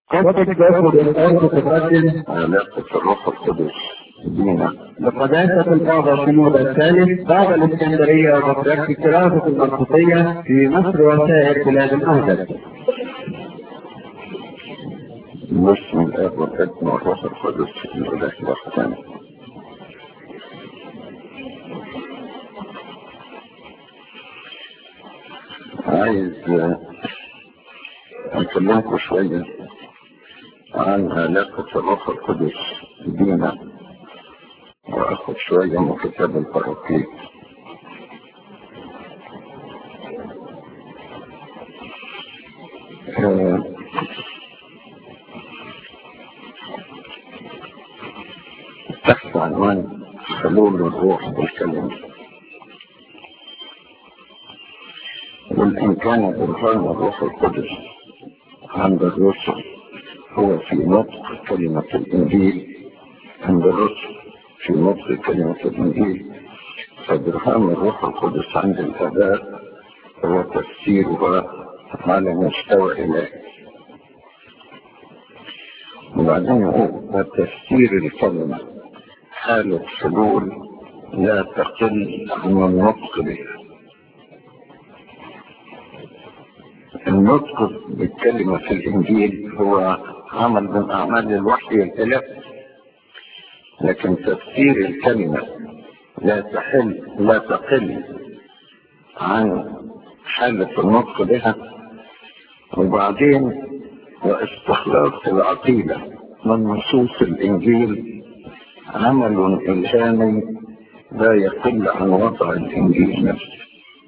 قد تتجاوز الآية تقدم علاقة الروح القدس بينا بقداسة البابا شنود الثالث بابا الإسكندرية وبطريرك الكراسة المرقسية في مصر وسائر بلاد المهجر بسم الآب والابن والروح القدس الإله الوحداني عايز آه، أكلمكم شوية عن علاقة الروح القدس بينا وأخذ شوية من كتاب البراكيب آه، تحت عنوان حلول الروح بالكلمة وإن كان برهان الروح القدس عند الرسل هو في نطق كلمة الإنجيل عند الرسل في نطق كلمة الإنجيل فبرهان الروح القدس عند الآباء هو تفسيرها على مستوى إلهي وبعدين يقول وتفسير الكلمة حالة حلول لا تقل عن النطق بها النطق بالكلمة في الإنجيل هو عمل من أعمال الوحي الإلهي لكن تفسير الكلمة لا تحل لا تقل عن حالة النطق بها وبعدين واستخلاص العقيدة من نصوص الإنجيل عمل إلهامي لا يقل عن وضع الإنجيل نفسه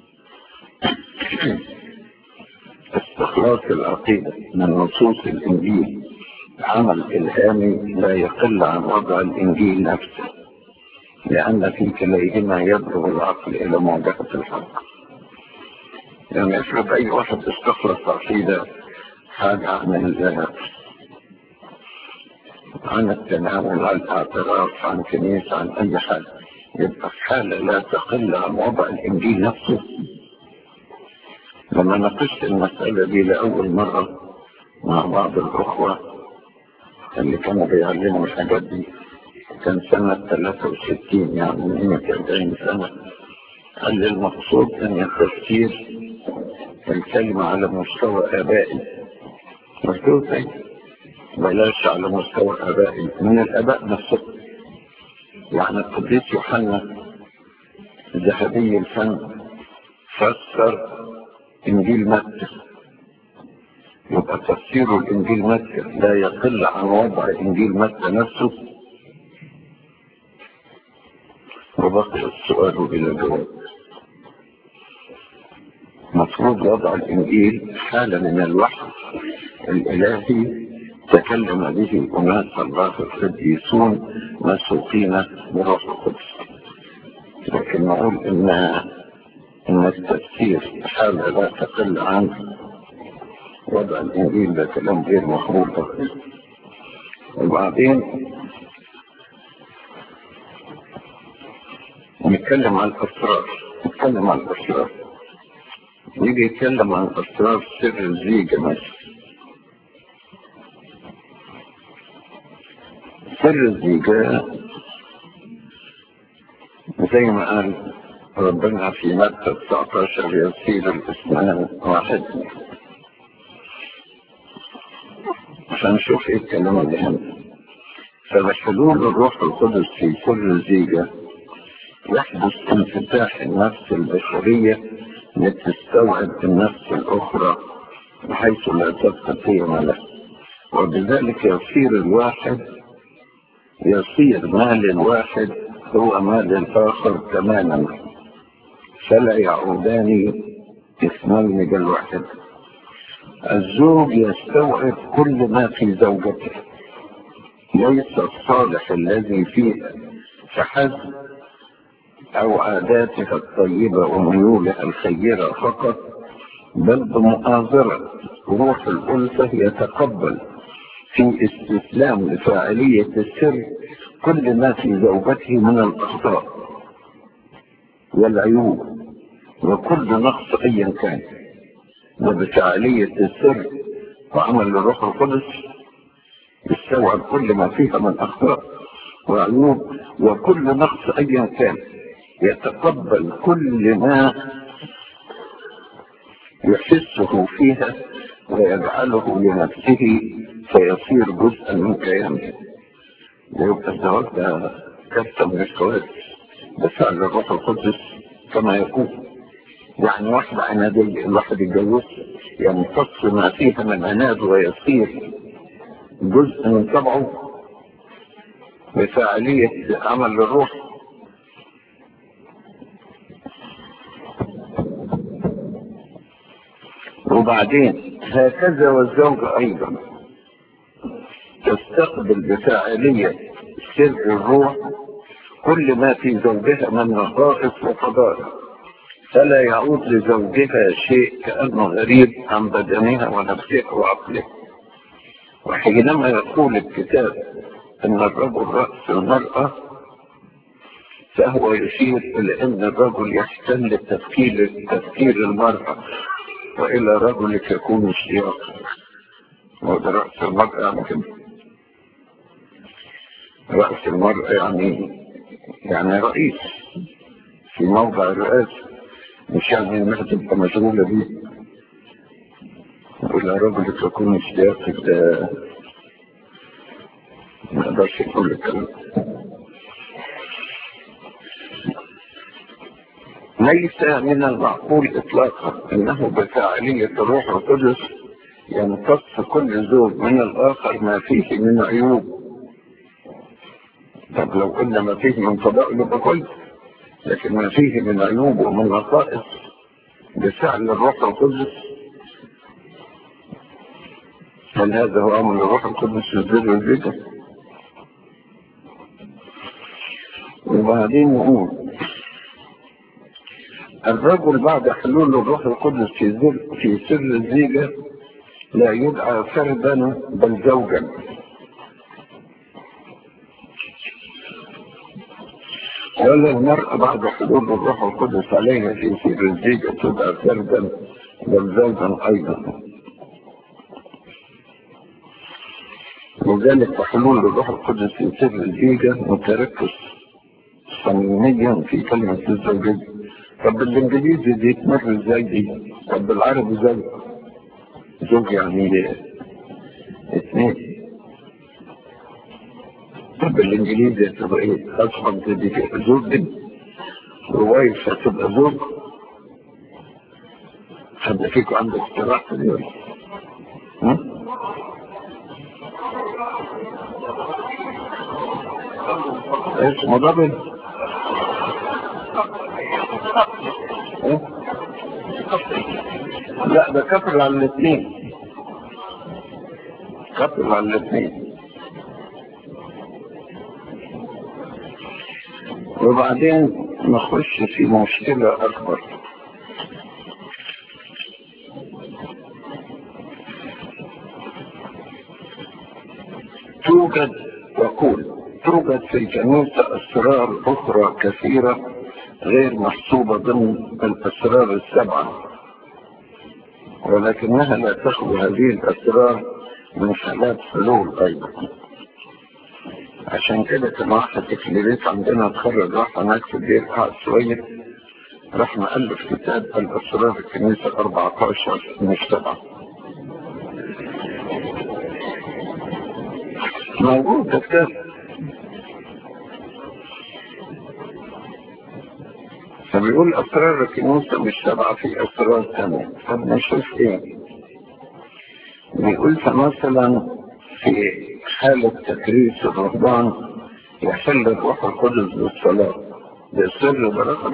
استخلاص العقيدة من نصوص الإنجيل عمل إلهامي لا يقل عن وضع الإنجيل نفسه لأن في كليهما يبلغ العقل إلى مواجهة الحق يعني افرض أي واحد استخلص عقيدة حاجة عن ال- عن التناول عن الاعتراف عن كنيسة عن أي حاجة يبقى في حالة لا تقل عن وضع الإنجيل نفسه لما ناقشت المسألة دي لأول مرة مع بعض الأخوة اللي كانوا بيعلموا الحاجات دي كان سنة 63 يعني من 40 سنة قال لي المقصود أن التفسير الكلمة على مستوى آبائي قلت له طيب بلاش على مستوى آبائي من الآباء نفسهم يعني القديس يوحنا ذهبي الفن فسر إنجيل متى يبقى تفسير الإنجيل متى لا يقل عن وضع إنجيل متى نفسه وبقي السؤال بلا جواب مفروض وضع الإنجيل حالة من الوحي الإلهي تكلم به أناس الله القديسون مسوقين بروح القدس لكن نقول إن إن التفسير حالة لا تقل عن وضع الإنجيل ده كلام غير مفروض وبعدين نتكلم عن الأسرار نتكلم عن الأسرار يجي يتكلم عن أسرار سر الزيجة مثلا سر الزيجة زي ما قال ربنا في مادة 19 يصير الاسمان واحد فنشوف ايه الكلام اللي هنا فبحلول الروح القدس في كل زيجة يحدث انفتاح النفس البشرية لتستوعب النفس الأخرى بحيث لا تبقى قيمة لها وبذلك يصير الواحد يصير مال الواحد هو مال الآخر تماما فلا يعودان اثنين كالواحد الزوج يستوعب كل ما في زوجته ليس الصالح الذي فيها فحسب أو عاداتها الطيبة وميولها الخيرة فقط بل بمؤازرة روح الألفة يتقبل في استسلام لفاعلية السر كل ما في زوجته من الأخطاء والعيوب وكل نقص أيا كان وبفاعلية السر وعمل الروح القدس يستوعب كل ما فيها من أخطاء وعيوب وكل نقص أيا كان يتقبل كل ما يحسه فيها ويجعله لنفسه فيصير جزءا من كيانه ويبقى الزواج ده كارثة من الكوارث بفعل الروح القدس كما يكون يعني واحدة عنادية الواحد يتجوز يمتص ما فيها من عناد ويصير جزء من طبعه بفاعلية عمل الروح وبعدين هكذا والزوجة أيضا تستقبل بفاعلية سر الروح كل ما في زوجها من نقائص وفضائل فلا يعود لزوجها شيء كأنه غريب عن بدنها ونفسها وعقلها وحينما يقول الكتاب أن الرجل رأس المرأة فهو يشير إلى أن الرجل يحتل تفكير تفكير المرأة وإلى رجلك يكون اشتياقا وده رأس المرأة يعني كده رأس المرأة يعني يعني رئيس في موضع الرئاسة مش يعني انها تبقى مشغولة بيه وإلى رجلك يكون اشتياقك ده ما اقدرش اقول الكلام ليس من المعقول اطلاقا انه بفاعلية الروح القدس يمتص كل زوج من الاخر ما فيه من عيوب طب لو قلنا ما فيه من فضائل يبقى كويس لكن ما فيه من عيوب ومن نقائص بفعل الروح القدس هل هذا هو امر الروح القدس في البر والذكر وبعدين نقول الرجل بعد حلول الروح القدس في زر في سر الزيجة لا يدعى فردا بل زوجا ولا المرأة بعد حلول الروح القدس عليها في سر الزيجة تدعى فردا بل زوجا أيضا وذلك حلول الروح القدس في سر الزيجة متركز صميميا في كلمة الزوجية طب بالانجليزي دي تمر ازاي دي طب بالعربي ازاي زوج يعني اثنين طب بالانجليزي تبقى ايه اصلا دي زوج دي ووايف هتبقى زوج حد فيكم عنده اقتراح دي ولا ها؟ اسمه دبل لا ده كفر على الاثنين كفر على الاثنين وبعدين نخش في مشكلة أكبر توجد وقول توجد في الكنيسة أسرار أخرى كثيرة غير محسوبة ضمن الأسرار السبعة ولكنها لا تخلو هذه الأسرار من حالات حلول أيضا عشان كده كان واحد تكليريت عندنا اتخرج راح هناك في الدير قعد شوية راح مألف كتاب الأسرار الكنيسة 14 مش سبعة موجود كتاب فبيقول أسرار الكنيسة مش سبعة في أسرار ثانية طب نشوف إيه بيقول مثلا في حالة تكريس الرهبان يحل الروح القدس بالصلاة بالسر برقم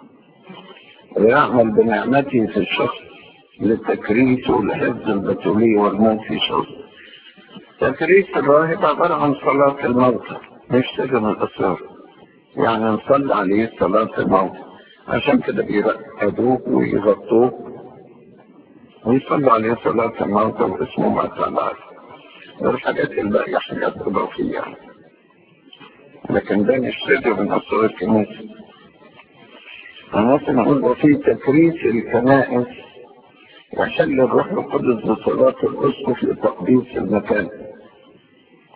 ويعمل بنعمته في الشخص للتكريس والحفظ البتولي والموت في شخص تكريس الراهب عبارة عن صلاة الموتى مش سر من الأسرار يعني نصلي عليه صلاة الموت عشان كده بيرقدوه ويغطوه ويصلوا عليه صلاة الموتى واسمه ما تعالى والحاجات الباقية حاجات إضافية يعني. لكن ده مش سر من أسرار الكنيسة أنا ممكن أقول وفي تكريس الكنائس يحل الروح القدس بصلاة الأسقف لتقديس المكان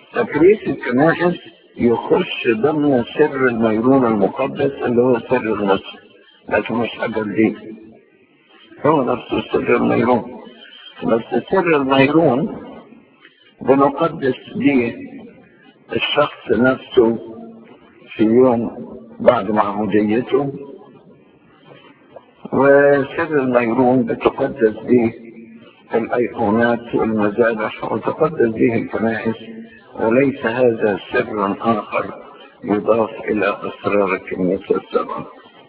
تكريس الكنائس يخش ضمن سر الميرون المقدس اللي هو سر النصر لكن مش حاجة جديدة هو نفسه سر الميرون بس سر الميرون بنقدس به الشخص نفسه في يوم بعد معموديته وسر الميرون بتقدس به الأيقونات والمذابح وتقدس به الكنائس وليس هذا سرا آخر يضاف إلى أسرار الكنيسة السبعة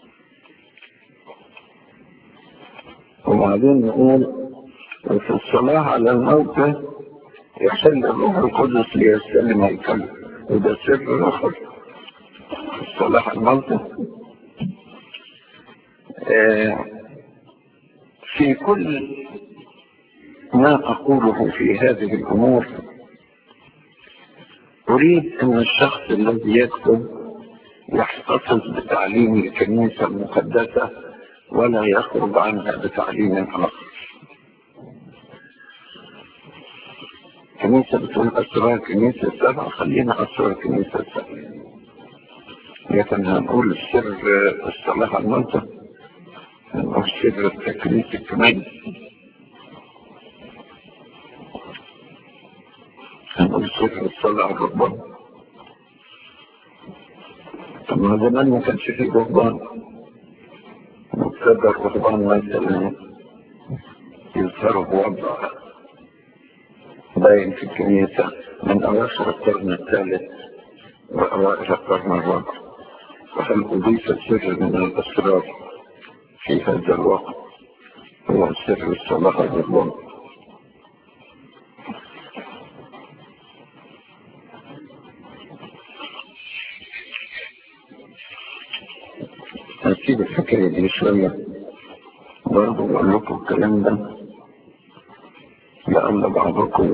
وبعدين نقول وفي الصلاة على الموتى يحل الروح القدس ليستلم الكلب وده سر آخر في الصلاة على الموتى آه في كل ما أقوله في هذه الأمور أريد أن الشخص الذي يكتب يحتفظ بتعليم الكنيسة المقدسة ولا يخرج عنها بتعليم آخر كنيسة بتقول أسرار كنيسة السبع خلينا أسرار كنيسة السبع لكن هنقول السر الصلاة على المنطق هنقول سر التكريس الكمالي هنقول سر الصلاة على الربان طب ما زمان ما كانش فيه رهبان مبتدى الرهبان مثلا يظهروا بوضع باين في الكنيسة من أواخر القرن الثالث وأوائل القرن الرابع وهل أضيف سر من الأسرار في هذا الوقت هو سر الصلاة على الرهبان هسيب الحكاية دي شوية برضه بقول لكم الكلام ده لأن بعضكم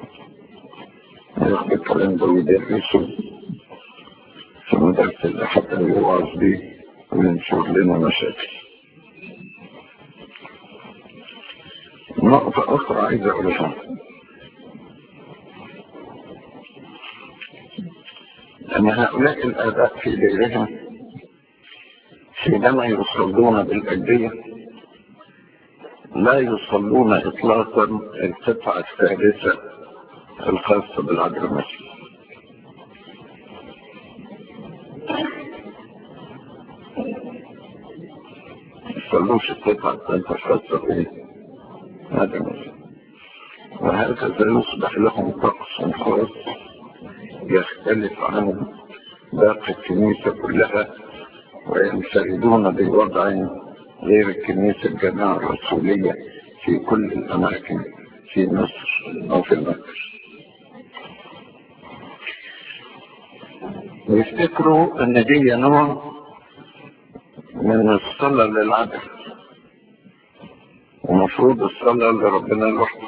ياخد الكلام ده ويدرسه في مدرسة اللي حتى يوعظ بيه وينشر لنا مشاكل نقطة أخرى عايز أقولها أن هؤلاء الآباء في ديرهم حينما يصلون بالأجية لا يصلون إطلاقا القطعة الثالثة الخاصة بالعدل المسيح يصلوش القطعة الثالثة الخاصة بإيه؟ هذا المسيح وهكذا يصبح لهم طقس خاص يختلف عن باقي الكنيسة كلها وينفردون بوضع غير الكنيسة الجماعة الرسولية في كل الأماكن في مصر أو في المكر ويفتكروا أن دي نوع من الصلاة للعدل ومفروض الصلاة لربنا لوحده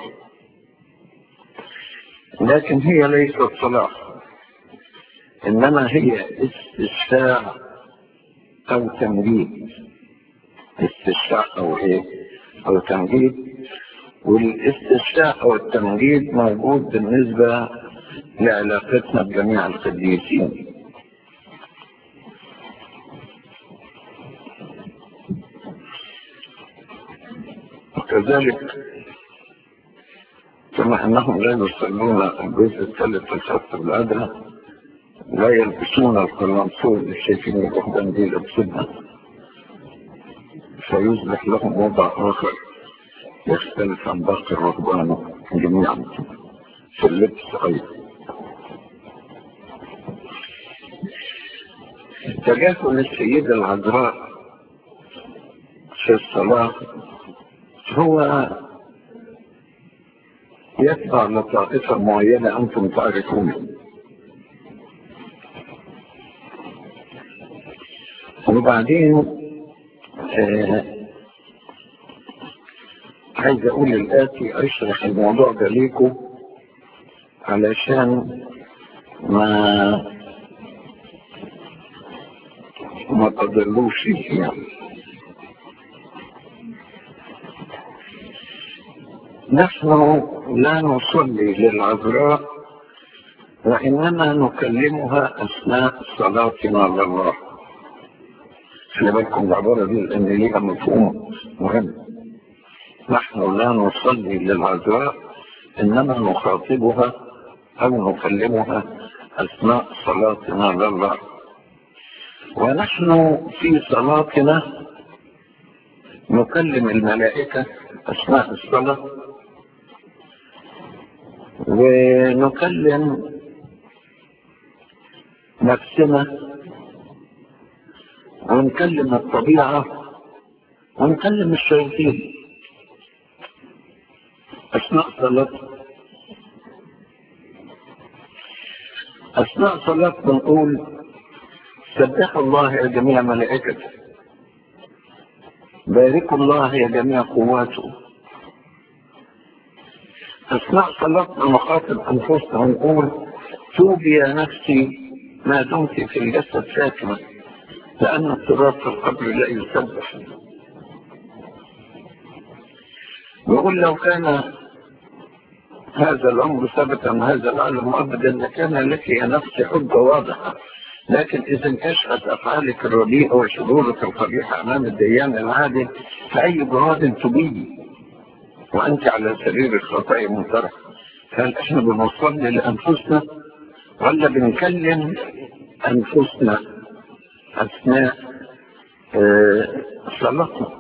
لكن هي ليست صلاة إنما هي استشفاع أو تمجيد استشفاع أو إيه أو تمجيد والاستشفاع أو التمجيد موجود بالنسبة لعلاقتنا بجميع القديسين وكذلك كما أنهم لا يصلون الجزء الثالث الخاص بالأدرى لا يلبسون القرنفور الشايفين الرهبان دي لبسنا فيصبح لهم وضع آخر يختلف عن باقي الرهبان جميعا في اللبس أيضا تجاهل السيدة العذراء في الصلاة هو يتبع لطائفة معينة أنتم تعرفونها وبعدين آه عايز اقول الاتي اشرح الموضوع ده ليكم علشان ما ما تضلوش فيه يعني نحن لا نصلي للعذراء وإنما نكلمها أثناء صلاتنا لله خلي بالكم العبارة دي لأن ليها مفهوم مهم نحن لا نصلي للعذراء إنما نخاطبها أو نكلمها أثناء صلاتنا لله ونحن في صلاتنا نكلم الملائكة أثناء الصلاة ونكلم نفسنا ونكلم الطبيعة ونكلم الشياطين أثناء صلاة أثناء صلاة بنقول سبحوا الله يا جميع ملائكته باركوا الله يا جميع قواته أثناء صلاتنا نخاطب أنفسنا ونقول توبي يا نفسي ما دمت في الجسد ساكنة لأن التراب في القبر لا يسبح ويقول لو كان هذا الأمر ثبت عن هذا العالم أبدا لكان لك يا نفسي حجة واضحة لكن إذا انكشفت أفعالك الرديئة وشرورك القبيحة أمام الديان العادل فأي جهاد تبيدي وأنت على سرير الخطأ منطرح هل إحنا بنصلي لأنفسنا ولا بنكلم أنفسنا أثناء آه صلاتنا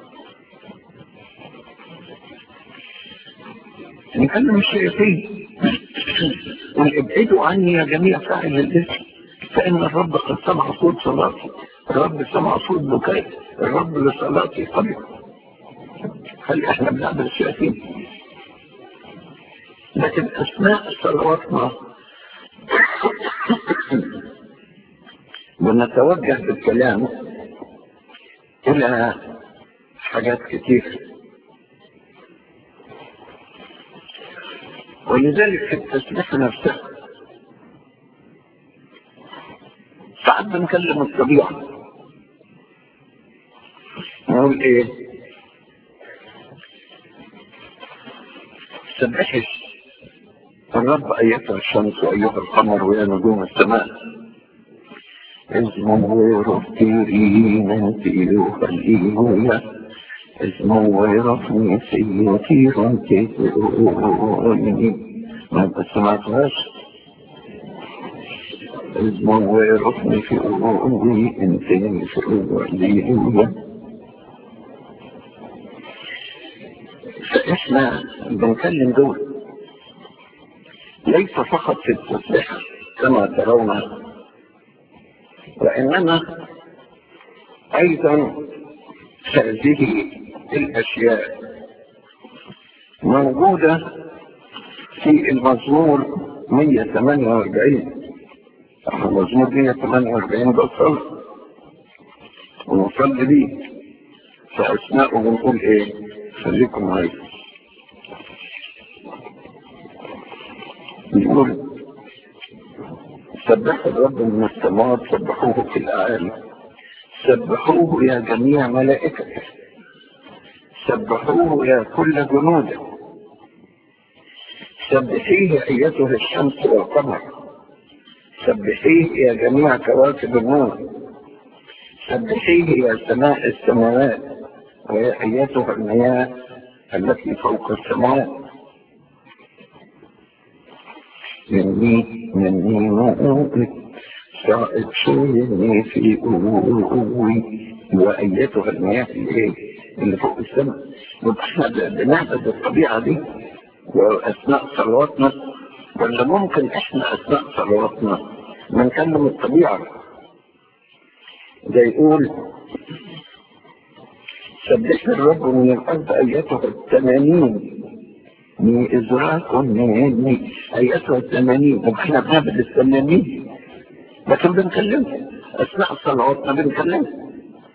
نكلم الشياطين ابعدوا عني يا جميع فاعل الاسم فإن الرب قد سمع صوت صلاتي الرب سمع صوت بكائي الرب لصلاتي قبل هل احنا بنعمل الشياطين لكن أثناء صلواتنا ونتوجه بالكلام إلى حاجات كتير ولذلك في التسبيح نفسه ساعات بنكلم الطبيعة نقول ايه سبحش الرب ايتها الشمس وايها القمر ويا نجوم السماء اسمه رفتيرين تيلوها الإيوية اسمه ويرفني سيوتيرا تيلوها ما بسمعتهاش اسمه ويرفني في أولي انتين في أولي فإحنا بنكلم دول ليس فقط في التسبيح كما ترون وإنما أيضا هذه الأشياء موجودة في المزمور 148 المزمور 148 ده صلى ونصلي بيه فأثناءه بنقول إيه خليكم معايا نقول سبحوا الرب من السماوات سبحوه في الأعالي سبحوه يا جميع ملائكته سبحوه يا كل جنوده سبحيه أيتها الشمس والقمر سبحيه يا جميع كواكب النور سبحيه يا سماء السماوات ويا أيتها المياه التي فوق السماوات مني مني مؤمن صائد شيني في أوي وأيتها المياه اللي, اللي فوق السماء يبقى احنا بنعبد الطبيعة دي وأثناء صلواتنا ولا ممكن احنا أثناء صلواتنا بنكلم الطبيعة ده يقول سبح الرب من الأرض أيتها التمانين من إزراك من أيتها التمانين وإحنا بنعبد التمانين لكن بنكلمهم أثناء صلواتنا بنكلمهم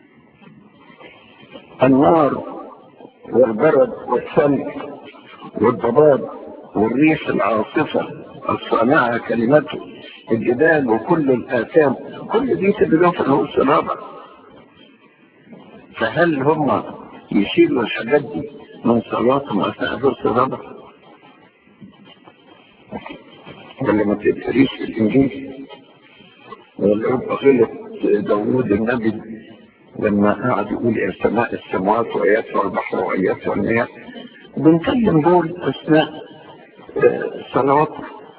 النار والبرد والثلج والضباب والريح العاصفة الصانعة كلمته الجبال وكل الآثام كل دي تدلون في الهوس الرابع فهل هم يشيلوا الحاجات دي من صلاتهم أثناء الهوس الرابع ولا ما تقريش في الانجيل ولا يبقى غلط داوود النبي لما قعد يقول يا سماء السماوات واياتها البحر واياتها المياه بنكلم دول اثناء صلوات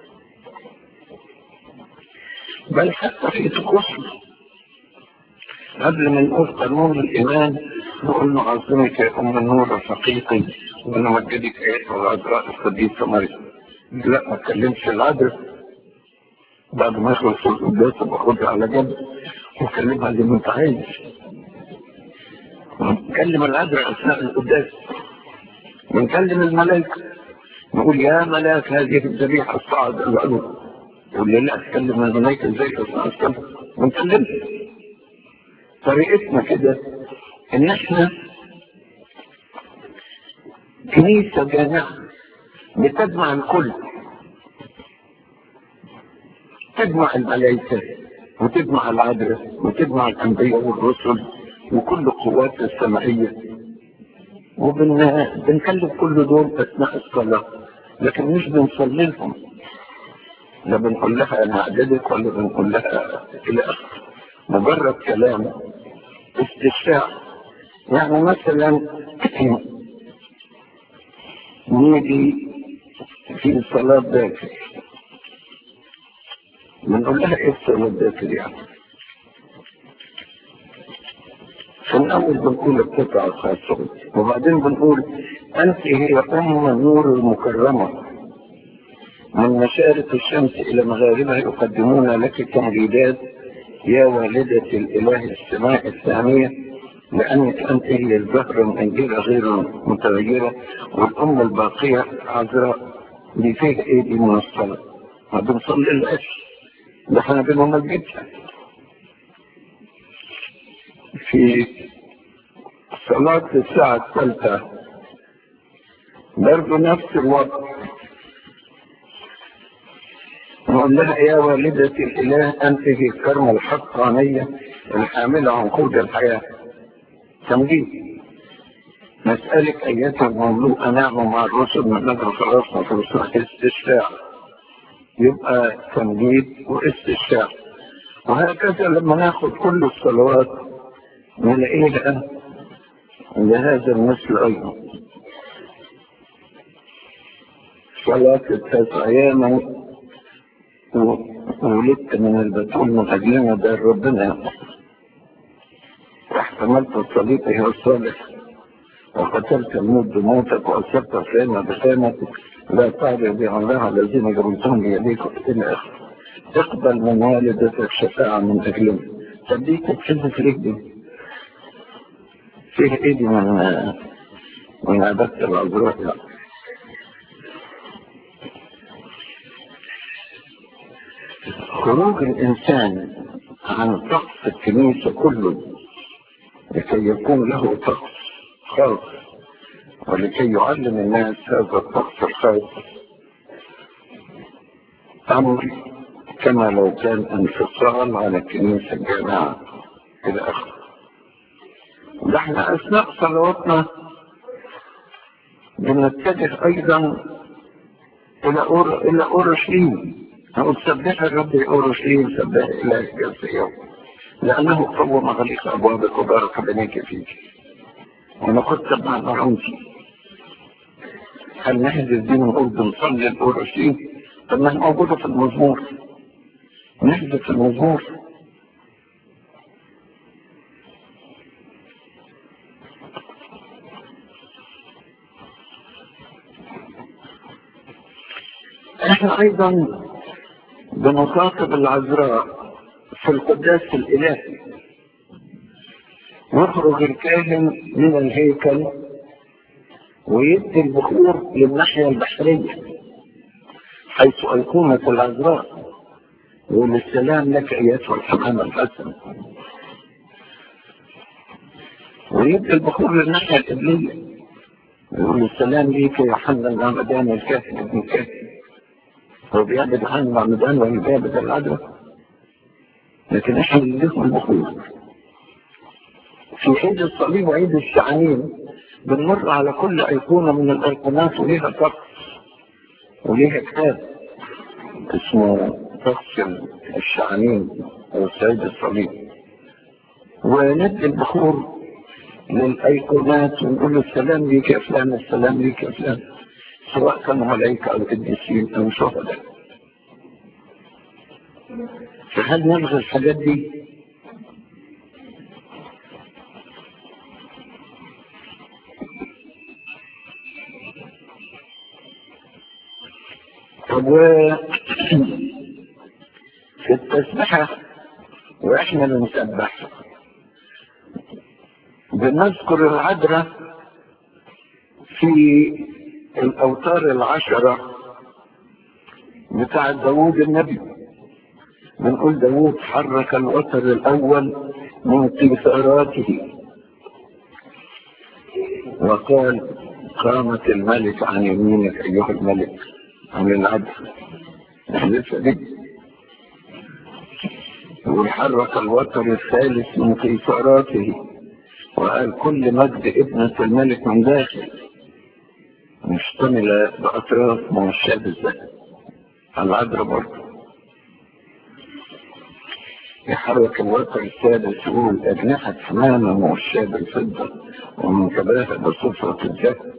بل حتى في طقوسنا قبل ما نقول قانون الايمان نقول نعظمك يا ام النور الحقيقي ونمجدك ايتها العذراء القديسه مريم لا ما اتكلمش العذراء بعد ما يخلص القداس باخدها على جنب وكلمها زي ما انت عايز نكلم العذراء اثناء القداس ونكلم الملائكه نقول يا ملاك هذه الذبيحه الصعد العلو يقول لي لا اتكلم الملائكه ازاي اثناء الصلاه ونكلمها طريقتنا كده ان احنا كنيسه جامعه بتجمع الكل تجمع الملائكة وتجمع العذراء وتجمع الأنبياء والرسل وكل القوات السمائية وبنكلم كل دول أثناء الصلاة لكن مش بنصلي لهم لا بنقول لها أنا أعددك ولا بنقول لها إلى آخره مجرد كلام استشفاء يعني مثلا نيجي في صلاة باكر بنقول لها ايه الصلاة باكر يعني في الأول بنقول القطعة الخاصة وبعدين بنقول أنت هي أم النور المكرمة من مشارق الشمس إلى مغاربها يقدمون لك تمجيدات يا والدة الإله السماء الثانية لأنك أنت هي الزهرة من جهة غير متغيرة والأم الباقية عذراء دي فيه إيه دي من الصلاة ما بنصلي الأش ده احنا بنمجدها في صلاة الساعة الثالثة برضه نفس الوقت نقول لها يا والدة الإله أنت هي الكرمة الحقانية الحاملة عنقود الحياة تمجيد نسألك أيتها المملوءة نعمة مع الرسل من أجل خلاصنا في رسول استشفاع يبقى تمجيد واستشفاع وهكذا لما ناخد كل الصلوات نلاقيها لهذا المثل أيضا صلاة التسع أيام ولدت من البتول من أجلنا ده ربنا واحتملت الصليب هي الصالح وقتلت الموت بموتك وأسرت الخيمة بخيمتك لا تعرف الله الذين جرمتهم بيديك إلى آخره اقبل من والدتك شفاعة من أجلهم تديك تحز ليك دي فيه ايدي من من عبادة العذراء يعني. خروج الإنسان عن طقس الكنيسة كله لكي يكون له طقس خاص ولكي يعلم الناس هذا الطقس الخاص أمر كما لو كان انفصال عن الكنيسة الجامعة إلى آخره ده احنا أثناء صلواتنا بنتجه أيضا إلى أور... إلى أورشليم نقول سبح الرب أورشليم سبح إلهك يا يوم لأنه قوم مغلق أبوابك وبارك بنيك فيك ونقول سبح مرعوتي هل نحن الدين ونقول بنصلي الأورشليم طب ما هي موجودة في المزمور نحذف المزمور احنا ايضا بنخاطب العذراء في القداس الالهي يخرج الكاهن من الهيكل ويدي البخور للناحية البحرية حيث أيقونة العذراء يقول السلام لك أيتها الحمام الحسن ويدي البخور للناحية القبلية يقول السلام ليك يا حنا العمدان الكاهن ابن الكاهن هو بيعبد حنا العمدان ولا بيعبد العذراء لكن احنا اللي لهم البخور في عيد الصليب وعيد الشعانين بنمر على كل أيقونة من الأيقونات وليها طقس وليها كتاب اسمه تغسل الشعانين او السيد الصليب وندي البخور للايقونات ونقول له السلام ليك يا فلان السلام ليك يا فلان سواء كانوا ملائكة او قديسين او شهداء فهل نلغي الحاجات دي؟ طب و في التسبحة واحنا بنسبح بنذكر العذراء في الاوتار العشرة بتاع داوود النبي بنقول داوود حرك الوتر الاول من قيثاراته وقال قامت الملك عن يمينك ايها الملك عن العدل لسه دي وحرك الوتر الثالث من قيثاراته وقال كل مجد ابنة الملك من داخل مشتملة بأطراف موشاة بالذات العذراء برضه يحرك الوتر السادس يقول أجنحة حمامة موشاة بالفضة ومنتبهة بصفرة الذهب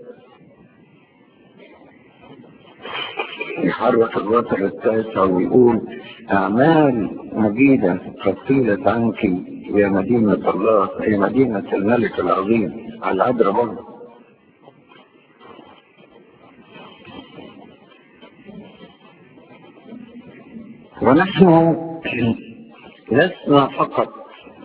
يحرك الوتر التاسع ويقول أعمال مجيدة قد قيلت عنك يا مدينة الله يا مدينة الملك العظيم على العذراء برضه ونحن لسنا فقط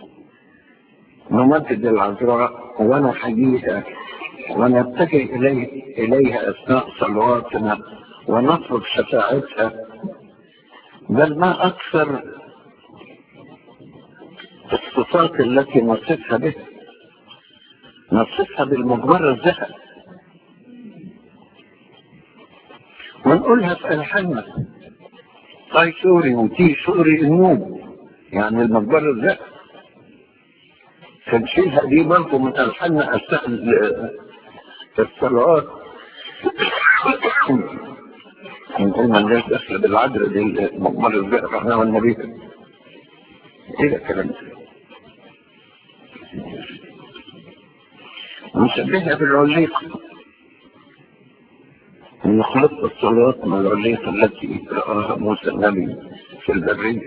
نمجد العذراء ونحييها ونتجه إليه إليها أثناء صلواتنا ونطلب شفاعتها بل ما أكثر الصفات التي نصفها بها نصفها بالمجمرة الذهب ونقولها في ألحاننا طاي سوري وتي سوري النوم يعني المجبرة الذهب تنشيلها دي برضه من ألحاننا أثناء الصلوات نقول من الناس داخله بالعدل دي المجمرة الذهب احنا والنبي ايه ده الكلام ده نشبهها بالعليقة نخلط الصلاة من العليقة التي رآها موسى النبي في البرية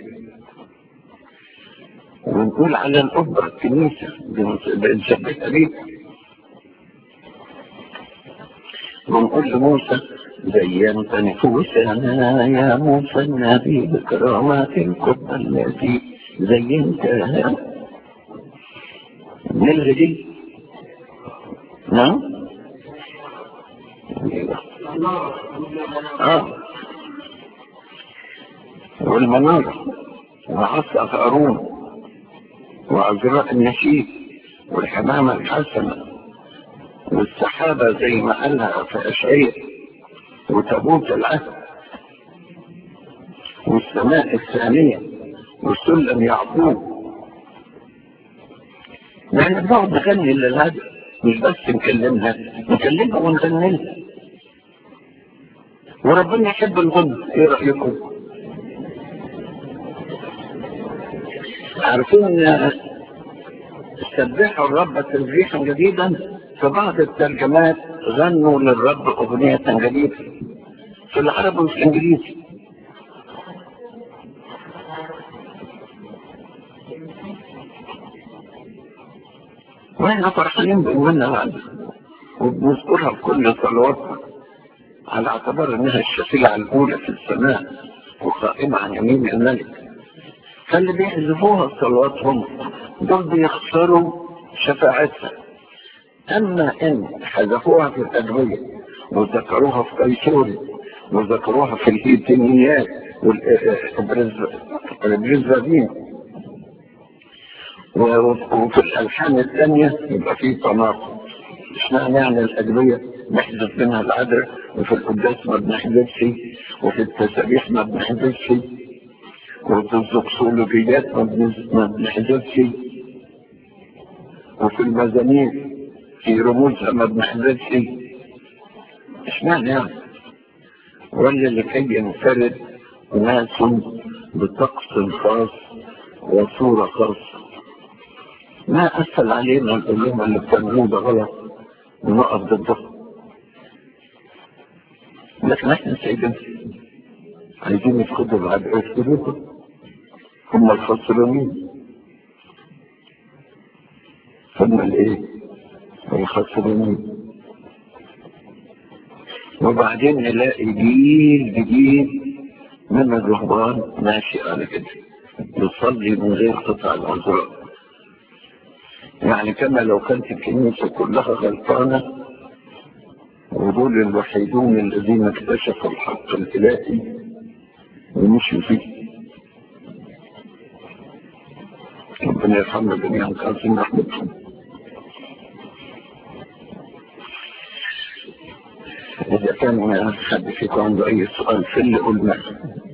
ونقول على الأكبر الكنيسة بنشبهها بيها ونقول لموسى زينت نفوسنا يا موسى النبي بكرامات القبة التي زينتها نلغي دي نعم اه والمنارة وعصا هارون وعذراء النشيد والحمامة الحسنة والسحابة زي ما قالها في أشعير وتابوت العهد والسماء الثانية وسلم يعقوب يعني بنقعد نغني للهدف مش بس نكلمها نكلمها ونغني لها وربنا يحب الغنى ايه رأيكم عارفين سبحوا الرب تسبيحا جديدا في بعض الترجمات غنوا للرب أغنية جديدة في العربي والإنجليزي واحنا فرحانين بأمنا العدل وبنذكرها في كل صلواتنا على اعتبار انها الشفيعة الاولى في السماء وقائمة عن يمين الملك فاللي بيحذفوها صلواتهم دول بيخسروا شفاعتها اما ان حذفوها في الادوية وذكروها في قيصوري وذكروها في الهيتينيات والبريزفادين وفي الالحان الثانية يبقى فيه تناقض اشمعنى يعني الادوية نحذف منها العذر وفي القداس ما بنحذفش وفي التسابيح ما بنحذفش وفي الزقسولوجيات ما بنحذفش وفي المزامير في رموزها ما بنحذفش اشمعنى يعني ولا لكي ينفرد ناس بطقس خاص وصورة خاصة ما أسهل علينا نقول لهم اللي بتعملوه ده غلط ونقف ضده لكن احنا سيدنا عايزين يفقدوا بعد يفقدوها هم الخسرانين هم الايه الخسرانين وبعدين نلاقي جيل جديد من الرهبان ماشي على كده يصلي من غير قطع العذراء يعني كما لو كانت الكنيسة كلها غلطانة ودول الوحيدون الذين اكتشفوا الحق الإلهي ومشوا فيه ربنا يرحمنا جميعا كافين رحمتهم إذا كان حد فيكم عنده أي سؤال في اللي قلناه